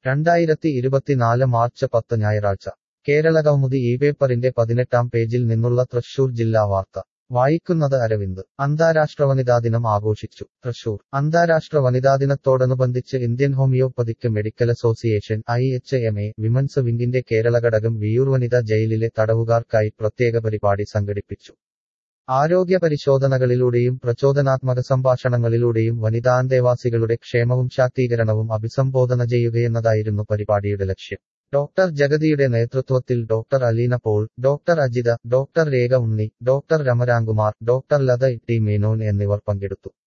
രണ്ടായിരത്തി ഇരുപത്തിനാല് മാർച്ച് പത്ത് ഞായറാഴ്ച കേരളകൗമുദി ഈ പേപ്പറിന്റെ പതിനെട്ടാം പേജിൽ നിന്നുള്ള തൃശൂർ ജില്ലാ വാർത്ത വായിക്കുന്നത് അരവിന്ദ് അന്താരാഷ്ട്ര വനിതാ ദിനം ആഘോഷിച്ചു തൃശൂർ അന്താരാഷ്ട്ര വനിതാ ദിനത്തോടനുബന്ധിച്ച് Indian homoeopathic medical association I H M A women's വിംഗിന്റെ കേരള ഘടകം വിയൂർ വനിത ജയിലിലെ തടവുകാർക്കായി പ്രത്യേക പരിപാടി സംഘടിപ്പിച്ചു ആരോഗ്യ പരിശോധനകളിലൂടെയും പ്രചോദനാത്മക സംഭാഷണങ്ങളിലൂടെയും വനിതാന്തേവാസികളുടെ ക്ഷേമവും ശാക്തീകരണവും അഭിസംബോധന ചെയ്യുകയെന്നതായിരുന്നു പരിപാടിയുടെ ലക്ഷ്യം ഡോക്ടർ ജഗതിയുടെ നേതൃത്വത്തിൽ doctor Aleena Paul doctor Ajitha doctor Rekha Unni doctor Ramaramkumar doctor Latha T Menon എന്നിവർ പങ്കെടുത്തു